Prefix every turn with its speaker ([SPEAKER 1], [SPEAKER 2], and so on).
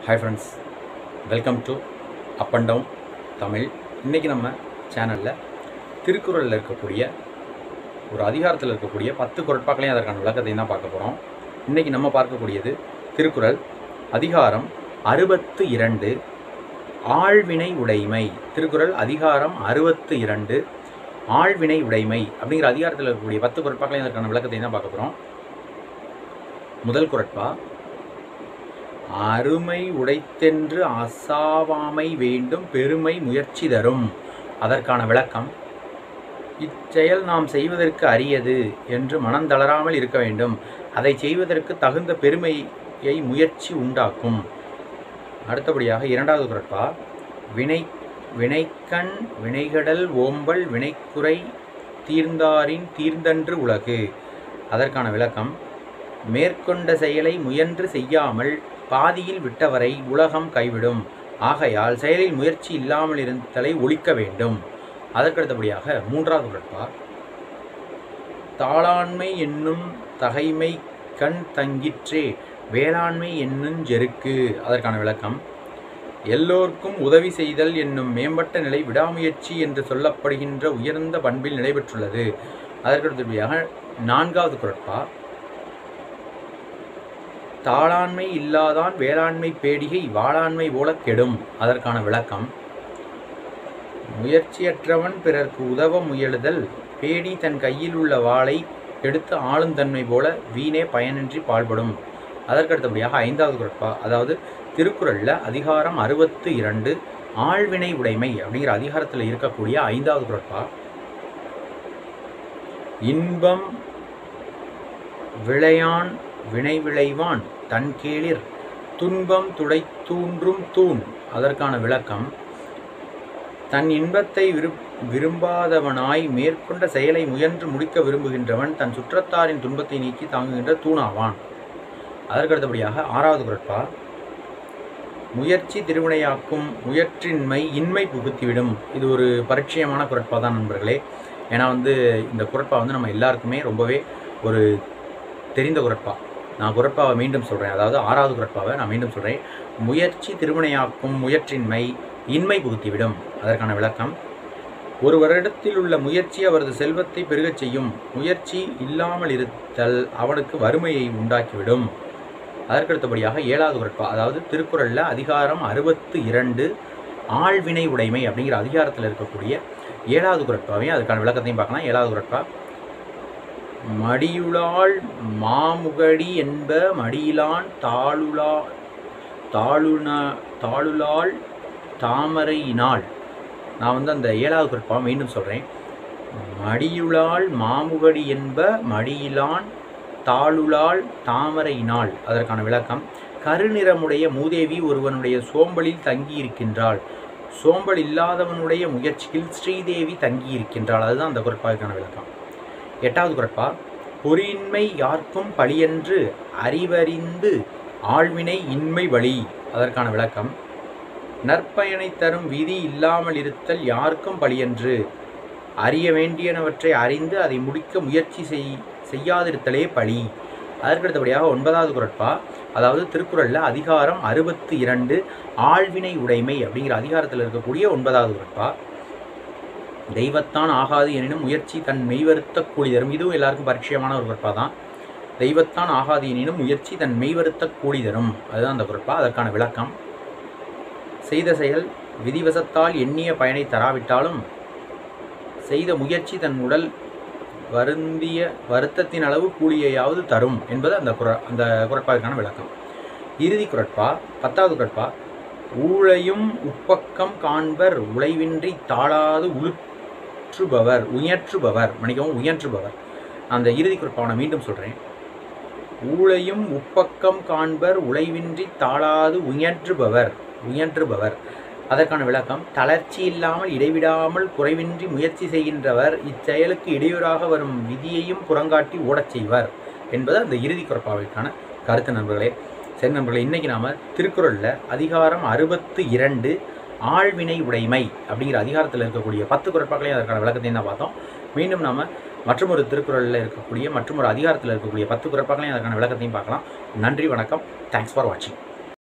[SPEAKER 1] hi friends welcome to up and down Tamil இன்றைக்கி நம்ம சேனலில் திருக்குறளில் இருக்கக்கூடிய ஒரு அதிகாரத்தில் இருக்கக்கூடிய பத்து குரட்பாக்களையும் அதற்கான விளக்கத்தையும் தான் பார்க்க போகிறோம் இன்றைக்கி நம்ம பார்க்கக்கூடியது திருக்குறள் அதிகாரம் அறுபத்து இரண்டு ஆழ்வினை உடைமை திருக்குறள் அதிகாரம் அறுபத்து இரண்டு ஆழ்வினை உடைமை அப்படிங்கிற அதிகாரத்தில் இருக்கக்கூடிய பத்து குரட்பாக்களையும் அதற்கான விளக்கத்தையும் தான் பார்க்க போகிறோம் முதல் குரட்பா அருமை உடைத்தென்று அசாவாமை வேண்டும் பெருமை முயற்சி தரும் அதற்கான விளக்கம் இச்செயல் நாம் செய்வதற்கு அரியது என்று மனம் தளராமல் இருக்க வேண்டும் அதை செய்வதற்கு தகுந்த பெருமையை முயற்சி உண்டாக்கும் அடுத்தபடியாக இரண்டாவது குரட்பா வினை வினைக்கண் வினைகடல் ஓம்பல் வினைக்குறை தீர்ந்தாரின் தீர்ந்தன்று உலகு அதற்கான விளக்கம் மேற்கொண்ட செயலை முயன்று செய்யாமல் பாதியில் விட்டவரை உலகம் கைவிடும் ஆகையால் செயலில் முயற்சி இல்லாமல் இருந்தலை ஒழிக்க வேண்டும் அதற்கடுத்தபடியாக மூன்றாவது குரட்பா தாளாண்மை என்னும் தகைமை கண் தங்கிற்றே வேளாண்மை என்னும் ஜெருக்கு அதற்கான விளக்கம் எல்லோர்க்கும் உதவி செய்தல் என்னும் மேம்பட்ட நிலை விடாமுயற்சி என்று சொல்லப்படுகின்ற உயர்ந்த பண்பில் நடைபெற்றுள்ளது அதற்கடுத்தபடியாக நான்காவது குரட்பா தாளாண்மை இல்லாதான் வேளாண்மை பேடிகை வாளாண்மை போல கெடும் அதற்கான விளக்கம் முயற்சியற்றவன் பிறர்க்கு உதவ முயலுதல் பேடி தன் கையில் உள்ள வாளை எடுத்து ஆளுந்தன்மை போல வீணே பயனின்றி பாழ்படும் அதற்கடுத்தபடியாக ஐந்தாவது குரட்பா அதாவது திருக்குறளில் அதிகாரம் அறுபத்து இரண்டு ஆழ்வினை உடைமை அப்படிங்கிற அதிகாரத்தில் இருக்கக்கூடிய ஐந்தாவது குரட்பா இன்பம் விளையான் வினை விளைவான் தன் கேளிர் துன்பம் துடை தூன்றும் தூண் அதற்கான விளக்கம் தன் இன்பத்தை விரு விரும்பாதவனாய் மேற்கொண்ட செயலை முயன்று முடிக்க விரும்புகின்றவன் தன் சுற்றத்தாரின் துன்பத்தை நீக்கி தாங்குகின்ற தூணாவான் அதற்கடுத்தபடியாக ஆறாவது குரட்பா முயற்சி திருவினையாக்கும் முயற்சின்மை இன்மை புகுத்திவிடும் இது ஒரு பரிச்சயமான குரட்பா தான் நண்பர்களே ஏன்னா வந்து இந்த குரட்பா வந்து நம்ம எல்லாருக்குமே ரொம்பவே ஒரு தெரிந்த குரட்பா நான் குரட்பாவை மீண்டும் சொல்கிறேன் அதாவது ஆறாவது குரட்பாவை நான் மீண்டும் சொல்கிறேன் முயற்சி திருவினையாக்கும் முயற்சின்மை இன்மை புகுத்திவிடும் அதற்கான விளக்கம் ஒரு வருடத்தில் உள்ள முயற்சி அவரது செல்வத்தை பெருகச் செய்யும் முயற்சி இல்லாமல் இருத்தல் அவனுக்கு வறுமையை உண்டாக்கிவிடும் அதற்கடுத்தபடியாக ஏழாவது குரட்பா அதாவது திருக்குறளில் அதிகாரம் அறுபத்து இரண்டு ஆழ்வினை உடைமை அப்படிங்கிற அதிகாரத்தில் இருக்கக்கூடிய ஏழாவது குரட்பாவையும் அதுக்கான விளக்கத்தையும் பார்க்கலாம் ஏழாவது குரட்பா மடியுளாள் மாமுகடி என்ப மடியிலான் தாளுலா தாளுன தாளுலாள் தாமரையினாள் நான் வந்து அந்த ஏழாவது குறிப்பாக மீண்டும் சொல்கிறேன் மடியுளாள் மாமுகடி என்ப மடியிலான் தாளுலாள் தாமரையினாள் அதற்கான விளக்கம் கருநிறமுடைய மூதேவி ஒருவனுடைய சோம்பலில் தங்கியிருக்கின்றாள் சோம்பல் இல்லாதவனுடைய முயற்சியில் ஸ்ரீதேவி தங்கியிருக்கின்றாள் அதுதான் அந்த குரட்பாவுக்கான விளக்கம் எட்டாவது குரட்பா பொறியின்மை யார்க்கும் பழியென்று அறிவறிந்து ஆழ்வினை இன்மை வழி அதற்கான விளக்கம் நற்பயனை தரும் விதி இல்லாமல் இருத்தல் யாருக்கும் பழியென்று அறிய வேண்டியனவற்றை அறிந்து அதை முடிக்க முயற்சி செய் செய்யாதிருத்தலே பழி அதற்கடுத்தபடியாக ஒன்பதாவது குரட்பா அதாவது திருக்குறளில் அதிகாரம் அறுபத்து இரண்டு ஆழ்வினை உடைமை அப்படிங்கிற அதிகாரத்தில் இருக்கக்கூடிய ஒன்பதாவது குரட்பா தெய்வத்தான் ஆகாது எனினும் முயற்சி தன் மெய்வருத்த கூலி தரும் இதுவும் எல்லாருக்கும் பரிச்சயமான ஒரு குரட்பா தான் தெய்வத்தான் ஆகாது எனினும் முயற்சி தன் மெய்வருத்த கூலி தரும் அதுதான் அந்த குரட்பா அதற்கான விளக்கம் செய்த செயல் விதிவசத்தால் எண்ணிய பயனை தராவிட்டாலும் செய்த முயற்சி தன் உடல் வருந்திய வருத்தத்தின் அளவு கூலியையாவது தரும் என்பது அந்த குர அந்த குரட்பாவிற்கான விளக்கம் இறுதி குரட்பா பத்தாவது குரட்பா ஊழையும் உப்பக்கம் காண்பர் உழைவின்றி தாழாது உளுற்றுபவர் உயற்றுபவர் மன்னிக்கவும் உயற்றுபவர் அந்த இறுதி குரட்பாவை மீண்டும் சொல்கிறேன் ஊழையும் உப்பக்கம் காண்பர் உழைவின்றி தாழாது உயற்றுபவர் உயற்றுபவர் அதற்கான விளக்கம் தளர்ச்சி இல்லாமல் இடைவிடாமல் குறைவின்றி முயற்சி செய்கின்றவர் இச்செயலுக்கு இடையூறாக வரும் விதியையும் புறங்காட்டி ஓடச் செய்வர் என்பது அந்த இறுதி குறப்பாவிற்கான கருத்து நண்பர்களே சரி நண்பர்களே இன்றைக்கி நாம் திருக்குறளில் அதிகாரம் அறுபத்து இரண்டு ஆழ்வினை உடைமை அப்படிங்கிற அதிகாரத்தில் இருக்கக்கூடிய பத்து குறப்பாக்களையும் அதற்கான விளக்கத்தையும் தான் பார்த்தோம் மீண்டும் நாம் மற்றொரு திருக்குறளில் இருக்கக்கூடிய மற்றொரு அதிகாரத்தில் இருக்கக்கூடிய பத்து குறப்பாக்களையும் அதற்கான விளக்கத்தையும் பார்க்கலாம் நன்றி வணக்கம் தேங்க்ஸ் ஃபார் வாட்சிங்